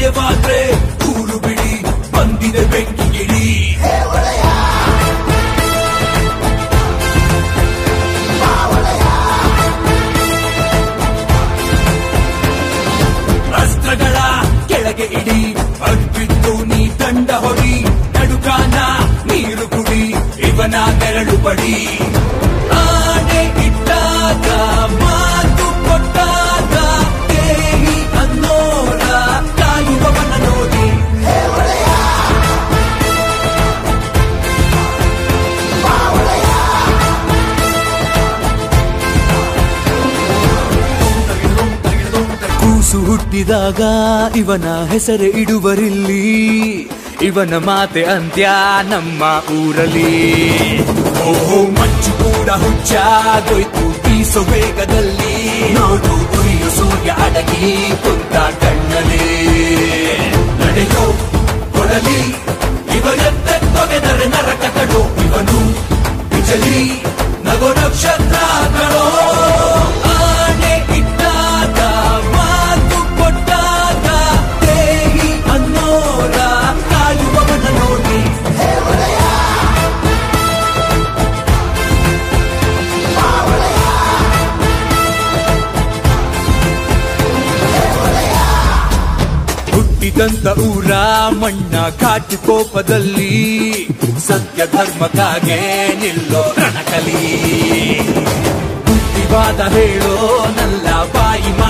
ಭಯವಾದ್ರೆ ಊರು ಬಿಡಿ ಬಂದಿದೆ ಬೆಂಕಿ ಗಿಳಿ ಅಸ್ತ್ರಗಳ ಕೆಳಗೆ ಇಡಿ ಅಡ್ಬಿದ್ದು ನೀ ತಂಡ ಹೊಡಿ ನಡುಕಾನ ನೀರು ಕುಡಿ ಇವನ ನೆರಳು ಪಡಿ ಆನೆ ಇಟ್ಟಾಗ ಮಾತು ಕೊಟ್ಟಾಗ ದೇಹಿ ಅನ್ನೋರ ಕಾಯುವವನ ನೋಡಿ ಕೂಸು ಹುಟ್ಟಿದಾಗ ಇವನ ಹೆಸರೇ ಇಡುವರಿಲ್ಲಿ ಇವನ ಮಾತೆ ಅಂತ್ಯ ನಮ್ಮ ಊರಲ್ಲಿ ಓಹೋ ಮಂಚು ಕೂಡ ಹುಚ್ಚಾಗೋಯ್ತು ಬೀಸೋ ವೇಗದಲ್ಲಿ ನೋಡು ಉರಿಯು ಸೂರ್ಯ ಅಡಗಿ ಕುಂತ ಕಣ್ಣಲ್ಲಿ ನಡೆಯೋ ಕೊಡಲಿ ಇವನಂತೆ ತೊಗೆದರೆ ನರಕ ಕಡು ಇವನು ಬಿಜಲಿ ನಗೋ ನಕ್ಷತ್ರಗಳೋ ಆನೆ ಇಟ್ಟಾಗ ಮಾತು ಕೊಟ್ಟಾಗ ದೇಹಿ ಅನ್ನೋರ ಕಾಯುವವನ ನೋಡಿ ಹುಟ್ಟಿದಂತ ಊರ ಮಣ್ಣ ಕಾಟು ಕೋಪದಲ್ಲಿ ಸತ್ಯ ಧರ್ಮಕ್ಕಾಗೆ ನಿಲ್ಲೋ ರಣಕಲಿ ಬುದ್ಧಿವಾದ ಹೇಳೋ ನಲ್ಲ ಬಾಯಿ